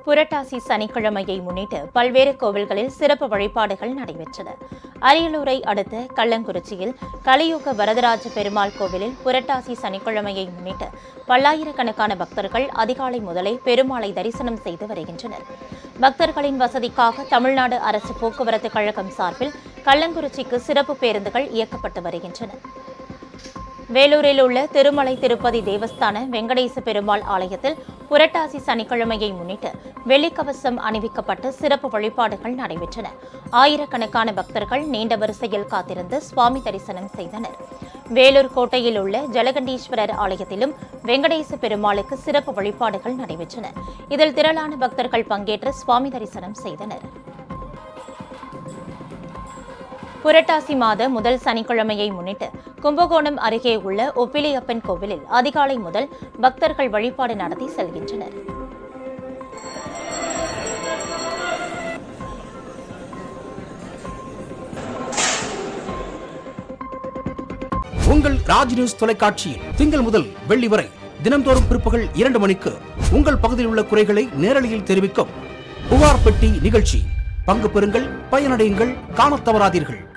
புரட்டாசி சனிக்கிழமையை முன்னிட்டு பல்வேறு கோவில்களில் சிறப்பு வழிபாடுகள் நடைபெற்றன அரியலூரை அடுத்த கள்ளங்குறிச்சியில் கலியுக வரதராஜ பெருமாள் கோவிலில் புரட்டாசி சனிக்கிழமையை முன்னிட்டு பல்லாயிரக்கணக்கான பக்தர்கள் அதிகாலை முதலே பெருமாளை தரிசனம் செய்து வருகின்றனர் பக்தர்களின் வசதிக்காக தமிழ்நாடு அரசு போக்குவரத்து கழகம் சார்பில் கள்ளங்குறிச்சிக்கு சிறப்பு பேருந்துகள் இயக்கப்பட்டு வருகின்றன வேலூரில் உள்ள திருமலை திருப்பதி தேவஸ்தான வெங்கடேச பெருமாள் ஆலயத்தில் புரட்டாசி சனிக்கிழமையை முன்னிட்டு வெள்ளிக்கவசம் அணிவிக்கப்பட்டு சிறப்பு வழிபாடுகள் நடைபெற்றன ஆயிரக்கணக்கான பக்தர்கள் நீண்ட வரிசையில் காத்திருந்து சுவாமி தரிசனம் செய்தனர் வேலூர் கோட்டையில் உள்ள ஜலகண்டீஸ்வரர் ஆலயத்திலும் வெங்கடேச பெருமாளுக்கு சிறப்பு வழிபாடுகள் நடைபெற்றன இதில் திரளான பக்தர்கள் பங்கேற்று சுவாமி தரிசனம் செய்தனர் புரட்டாசி மாத முதல் சனிக்கிழமையை முன்னிட்டு கும்பகோணம் அருகே உள்ள ஒப்பிலியப்பன் கோவிலில் அதிகாலை முதல் பக்தர்கள் வழிபாடு நடத்தி செல்கின்றனர் உங்கள் ராஜ் நியூஸ் தொலைக்காட்சியில் திங்கள் முதல் வெள்ளி வரை தினம்தோறும் பிற்பகல் இரண்டு மணிக்கு உங்கள் பகுதியில் உள்ள குறைகளை நேரலையில் தெரிவிக்கும் புகார் பெட்டி நிகழ்ச்சி பங்கு பெறுங்கள் பயனடையுங்கள் காணத் தவறாதீர்கள்